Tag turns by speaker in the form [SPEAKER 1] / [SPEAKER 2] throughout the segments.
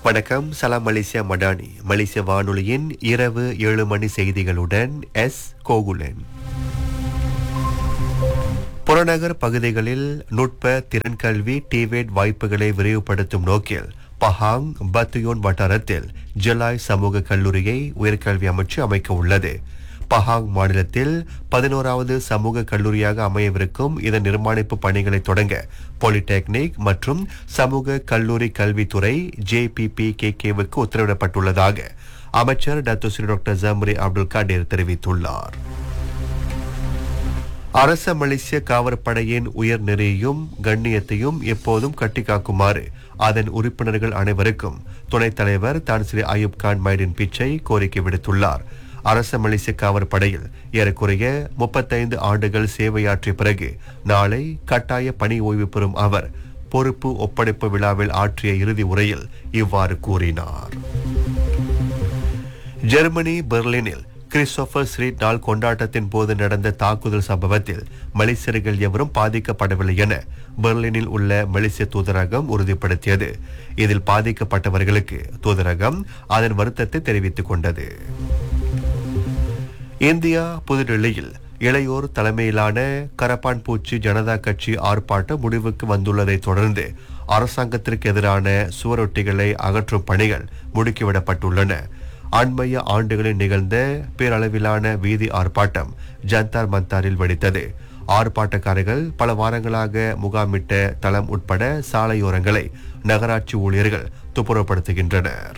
[SPEAKER 1] வணக்கம் சலாம் மலேசியா மடானி மலேசிய வானொலியின் இரவு ஏழு மணி செய்திகளுடன் எஸ் கோகுலன் புறநகர் பகுதிகளில் நுட்ப திறன்கல்வி டிவேட் வாய்ப்புகளை விரிவுபடுத்தும் நோக்கில் பஹாங் பத்துயோன் வட்டாரத்தில் ஜலாய் சமூக கல்லூரியை உயர்கல்வி அமைச்சு அமைக்க உள்ளது பஹாங் மாநிலத்தில் பதினோராவது சமூக கல்லூரியாக அமையவிருக்கும் இதன் நிர்மாணிப்பு பணிகளை தொடங்க பாலிடெக்னிக் மற்றும் சமூக கல்லூரி கல்வித்துறை ஜேபிபி கேகேவுக்கு உத்தரவிடப்பட்டுள்ளதாக அமைச்சர் doctor Sri doctor Zambry Abdul Kadir தெரிவித்துள்ளார் அரச மலேசிய காவற்படையின் உயர் நெறியையும் கண்ணியத்தையும் எப்போதும் கட்டிக்காக்குமாறு அதன் உறுப்பினர்கள் அனைவருக்கும் துணைத் தலைவர் தான் ஸ்ரீ அயூப் கான் மைடின் பிச்சை கோரிக்கை விடுத்துள்ளார் அரச மலேசிய காவற்படையில் ஏறக்குறைய முப்பத்தைந்து ஆண்டுகள் சேவையாற்றிய பிறகு நாளை கட்டாய பணி ஓய்வு பெறும் அவர் பொறுப்பு ஒப்படைப்பு விழாவில் ஆற்றிய இறுதி உரையில் இவ்வாறு கூறினார் ஜெர்மனி பெர்லினில் கிறிஸ்டோபர் ஸ்ட்ரீட் நாள் கொண்டாட்டத்தின் போது நடந்த தாக்குதல் சம்பவத்தில் மலேசியர்கள் எவரும் பாதிக்கப்படவில்லை என பெர்லினில் உள்ள மலேசிய தூதரகம் உறுதிப்படுத்தியது இதில் பாதிக்கப்பட்டவர்களுக்கு தூதரகம் அதன் வருத்தத்தை தெரிவித்துக் கொண்டது இந்தியா புதுடெல்லியில் இளையோர் தலைமையிலான கரப்பான் பூச்சி ஜனதா கட்சி ஆர்ப்பாட்டம் முடிவுக்கு வந்துள்ளதை தொடர்ந்து அரசாங்கத்திற்கு எதிரான சுவரொட்டிகளை அகற்றும் பணிகள் முடுக்கிவிடப்பட்டுள்ளன அண்மைய ஆண்டுகளில் நிகழ்ந்த பேரளவிலான வீதி ஆர்ப்பாட்டம் ஜந்தார் மந்தாரில் வெடித்தது ஆர்ப்பாட்டக்காரர்கள் பல வாரங்களாக முகாமிட்ட தளம் உட்பட சாலையோரங்களை நகராட்சி ஊழியர்கள் துப்புரப்படுத்துகின்றனர்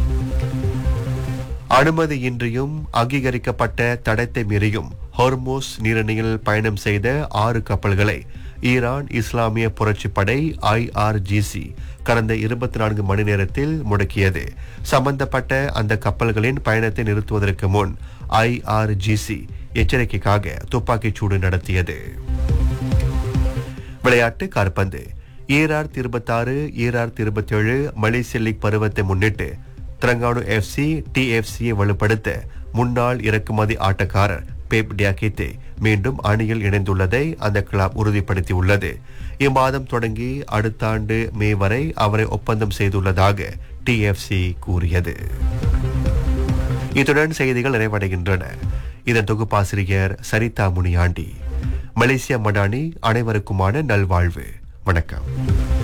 [SPEAKER 1] அனுமதியின்றியும் அங்கீகரிக்கப்பட்ட தடத்தை மீறியும் ஹொர்மோஸ் நீரணியில் பயணம் செய்த ஆறு கப்பல்களை ஈரான் இஸ்லாமிய புரட்சிப்படை ஐஆர்ஜிசி கடந்த இருபத்தி நான்கு மணி நேரத்தில் முடக்கியது சம்பந்தப்பட்ட அந்த கப்பல்களின் பயணத்தை நிறுத்துவதற்கு முன் ஐஆர்ஜிசி எச்சரிக்கைக்காக துப்பாக்கிச் சூடு நடத்தியது விளையாட்டு காற்பந்து ஈரார் இருபத்தாறு ஈரார் இருபத்தேழு மலேசிய லீக் பருவத்தை முன்னிட்டு திரங்கானு எஃப்சி டிஎஃப்சியை வலுப்படுத்த முன்னாள் இறக்குமதி ஆட்டக்காரர் பேப் டியாகித்தே மீண்டும் அணியில் இணைந்துள்ளதை அந்த கிளப் உறுதிப்படுத்தியுள்ளது இம்மாதம் தொடங்கி அடுத்த ஆண்டு மே வரை அவரை ஒப்பந்தம் செய்துள்ளதாக டிஎஃப்சி கூறியது இத்துடன் செய்திகள் நிறைவடைகின்றன இதன் தொகுப்பாசிரியர் சரிதா முனியாண்டி மலேசியா மடானி அனைவருக்குமான நல்வாழ்வு வணக்கம்